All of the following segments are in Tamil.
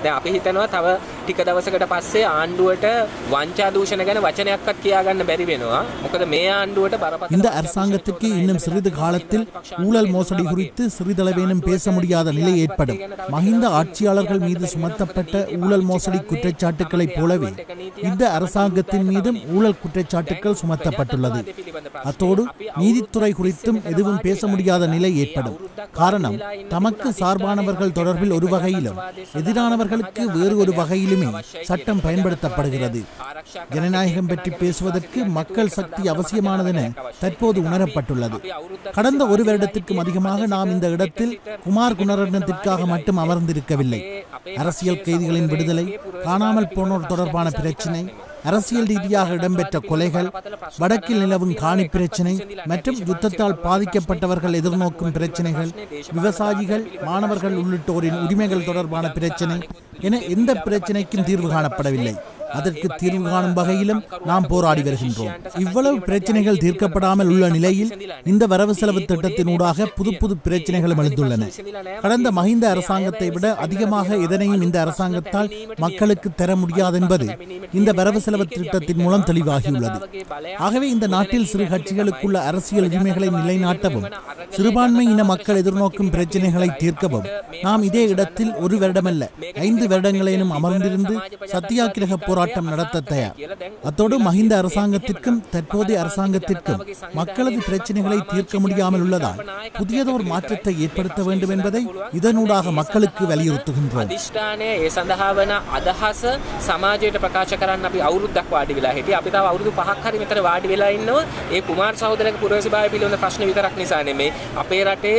දැන් අපි හිතනවා තව ටික දවසකට පස්සේ ආණ්ඩුවට වංචා දූෂණ ගැන වචනයක්වත් කියාගන්න බැරි වෙනවා. මොකද මේ ආණ්ඩුවට බරපතල இந்த அரசாங்கத்திற்கு இன்னும் சிறிது காலத்தில் ஊழல் மோசடி குறித்து சிறிதளவேனும் பேச முடியாத நிலை ஏற்படும் மஹிந்த ஆட்சியாளர்கள் மீது சுமத்தப்பட்ட ஊழல் மோசடி குற்றச்சாட்டுகளைப் போலவே இந்த அரசாங்கத்தின் மீதும் ஊழல் குற்றச்சாட்டுகள் சுமத்தப்பட்டுள்ளது அத்தோடு நீதித்துறை குறித்தும் எதுவும் பேச முடியாத நிலை ஏற்படும் காரணம் தமக்கு சார்பானவர்கள் தொடர்பில் ஒரு வகையிலும் எதிரானவர்களுக்கு வேறு ஒரு வகையிலுமே சட்டம் பயன்படுத்தப்படுகிறது ஜனநாயகம் பற்றி பேசுவதற்கு மக்கள் சக்தி அவசியமானதென தற்போது உணரப்பட்டுள்ளது கடந்த ஒரு வருடத்திற்கும் அதிகமாக நாம் இந்த இடத்தில் குமார் குணரட்னத்திற்காக மட்டும் அமர்ந்திருக்கவில்லை அரசியல் கைதிகளின் விடுதலை காணாமல் போனோர் தொடர்பான பிரச்சினை அரசியல் ரீதியாக இடம்பெற்ற கொலைகள் வடக்கில் நிலவும் காணி பிரச்சினை மற்றும் யுத்தத்தால் பாதிக்கப்பட்டவர்கள் எதிர்நோக்கும் பிரச்சினைகள் விவசாயிகள் மாணவர்கள் உள்ளிட்டோரின் உரிமைகள் தொடர்பான பிரச்சினை என எந்த பிரச்சினைக்கும் தீர்வு காணப்படவில்லை அதற்கு தீர்வு காணும் வகையிலும் நாம் போராடி வருகின்றோம் இவ்வளவு பிரச்சனைகள் தீர்க்கப்படாமல் உள்ள நிலையில் இந்த வரவு செலவு திட்டத்தினூடாக புது புது பிரச்சனைகளும் எழுந்துள்ளன கடந்த மஹிந்த அரசாங்கத்தை விட அதிகமாக எதனையும் இந்த அரசாங்கத்தால் மக்களுக்கு தர முடியாது என்பது இந்த வரவு செலவு திட்டத்தின் மூலம் தெளிவாகியுள்ளது ஆகவே இந்த நாட்டில் சிறு கட்சிகளுக்குள்ள அரசியல் உரிமைகளை நிலைநாட்டவும் சிறுபான்மை இன மக்கள் எதிர்நோக்கும் பிரச்சனைகளை தீர்க்கவும் நாம் இதே இடத்தில் ஒரு வருடமல்ல ஐந்து வருடங்களேனும் அமர்ந்திருந்து சத்தியாகிரக போராட்டம் நடத்த தயார் அத்தோடு மஹிந்த அரசாங்கத்திற்கும் தற்போதைய அரசாங்கத்திற்கும் மக்களது பிரச்சனைகளை தீர்க்க முடியாமல் உள்ளதால் புதியதோர் மாற்றத்தை ஏற்படுத்த வேண்டும் என்பதை இதனூடாக மக்களுக்கு வலியுறுத்துகின்றோம் අධිෂ්ඨානය ඒ සඳහා වන අදහස සමාජයට ප්‍රකාශ කරන්න අපි අවුරුද්දක් වාඩි වෙලා හිටියේ. අපි තව අවුරුදු 5ක් හරි මෙතන වාඩි වෙලා ඉන්නවා. ඒ කුමාර සහෝදරගේ පුරවැසිභාවය පිළිබඳ ප්‍රශ්න විතරක් නිසා නෙමෙයි. අපේ රටේ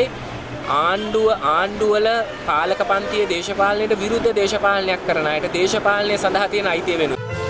ආණ්ඩුව ආණ්ඩුවල පාලක පන්තියේ දේශපාලනයට විරුද්ධ දේශපාලනයක් කරන අයට දේශපාලනය සඳහා තියෙන අයිතිය වෙනුවෙන්